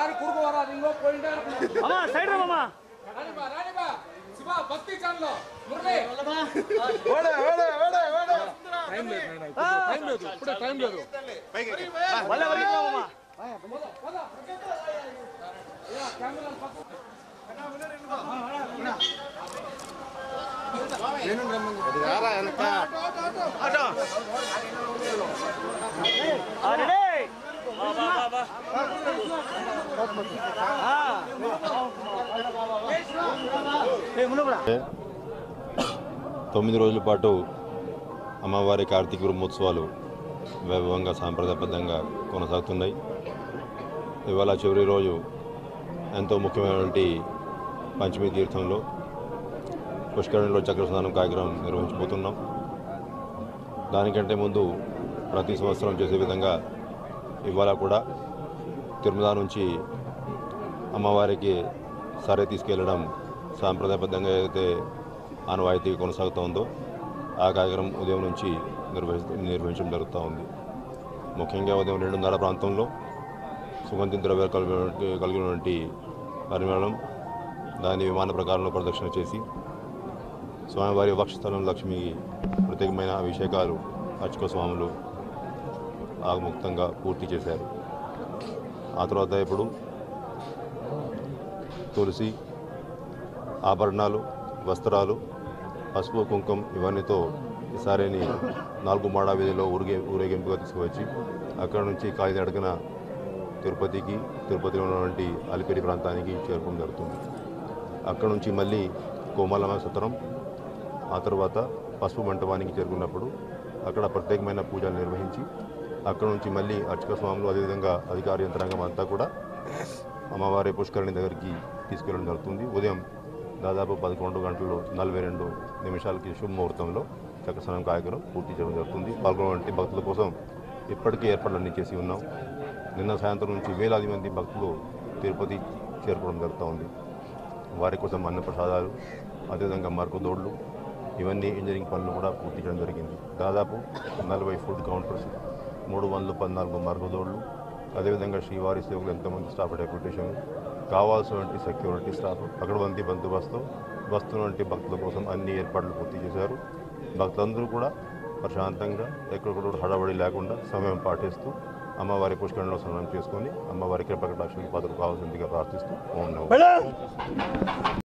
யாரு குறுக்க வராதீங்க போயிட்டே இருக்கணும் అమ్మా సైడ్ రా మామా ராணிபா ராணிபா சிவா பக்தி சேனல் మురళి టైం లేదు నాయనా, ఇప్పుడు టైం లేదు ఇప్పుడు టైం లేదు మళ్ళీ వరకు మామా రెడీ ముందు కూడా తొమ్మిది రోజుల పాటు అమ్మవారి కార్తీక బ్రహ్మోత్సవాలు వైభవంగా సాంప్రదాయబద్ధంగా కొనసాగుతున్నాయి ఇవాళ చివరి రోజు ఎంతో ముఖ్యమైనటువంటి పంచమి తీర్థంలో పుష్కరణిలో చక్ర స్నానం కార్యక్రమం నిర్వహించబోతున్నాం దానికంటే ముందు ప్రతి సంవత్సరం చేసే విధంగా ఇవాళ కూడా తిరుమల నుంచి అమ్మవారికి సరే తీసుకెళ్లడం సాంప్రదాయబద్ధంగా ఏదైతే ఆనవాయితీ కొనసాగుతూ ఉందో ఆ కార్యక్రమం ఉదయం నుంచి నిర్వహిస్తూ నిర్వహించడం జరుగుతూ ఉంది ముఖ్యంగా ఉదయం రెండున్నర ప్రాంతంలో సుగంధి ద్రవ్యాలు కలిగినటువంటి కలిగినటువంటి పరిమాణం దాని విమాన ప్రకారంలో ప్రదక్షిణ చేసి స్వామివారి వక్షస్థలం లక్ష్మి ప్రత్యేకమైన అభిషేకాలు అర్చక స్వాములు ఆగముక్తంగా పూర్తి చేశారు ఆ తర్వాత ఇప్పుడు తులసి ఆభరణాలు వస్త్రాలు పసుపు కుంకం ఇవన్నీతో ఈసారిని నాలుగు మాడా వీధిలో ఊరిగే ఊరేగింపుగా తీసుకువచ్చి అక్కడ నుంచి కాలి అడుగున తిరుపతికి తిరుపతిలో ఉన్నటువంటి అలిపిరి ప్రాంతానికి చేరుకోవడం జరుగుతుంది అక్కడ నుంచి మళ్ళీ కోమలమ సత్రం ఆ తర్వాత పసుపు మంటపానికి చేరుకున్నప్పుడు అక్కడ ప్రత్యేకమైన పూజలు నిర్వహించి అక్కడ నుంచి మళ్ళీ అర్చక స్వాములు అదేవిధంగా అధికార యంత్రాంగం అంతా కూడా అమ్మవారి పుష్కరిణి దగ్గరికి తీసుకెళ్ళడం జరుగుతుంది ఉదయం దాదాపు పదకొండు గంటలు నలభై రెండు నిమిషాలకి శుభముహూర్తంలో చక్రస్నానం కార్యక్రమం పూర్తి చేయడం జరుగుతుంది పాల్గొనటువంటి భక్తుల కోసం ఇప్పటికే ఏర్పాట్లన్నీ చేసి ఉన్నాం నిన్న సాయంత్రం నుంచి వేలాది మంది భక్తులు తిరుపతి చేరుకోవడం జరుగుతూ ఉంది వారి కోసం అన్న ప్రసాదాలు అదేవిధంగా మరకదోడ్లు ఇవన్నీ ఇంజనీరింగ్ పనులు కూడా పూర్తి చేయడం జరిగింది దాదాపు నలభై ఫుడ్ కౌంటర్స్ మూడు వందల పద్నాలుగు మరకదోడ్లు అదేవిధంగా శ్రీవారి సేవకులు ఎంతోమంది స్టాఫ్ డెప్యుటేషన్ కావాల్సినటువంటి సెక్యూరిటీ స్టాఫ్ పకడ్బందీ బందోబస్తు వస్తున్నటువంటి భక్తుల కోసం అన్ని ఏర్పాట్లు పూర్తి చేశారు భక్తులందరూ కూడా ప్రశాంతంగా ఎక్కడ కూడా హడావడి లేకుండా సమయం పాటిస్తూ అమ్మవారి పుష్కరణలో స్నానం చేసుకొని అమ్మవారి కృపకటాక్షులకు పాత్ర కావాల్సిందిగా ప్రార్థిస్తూ ఓం నమః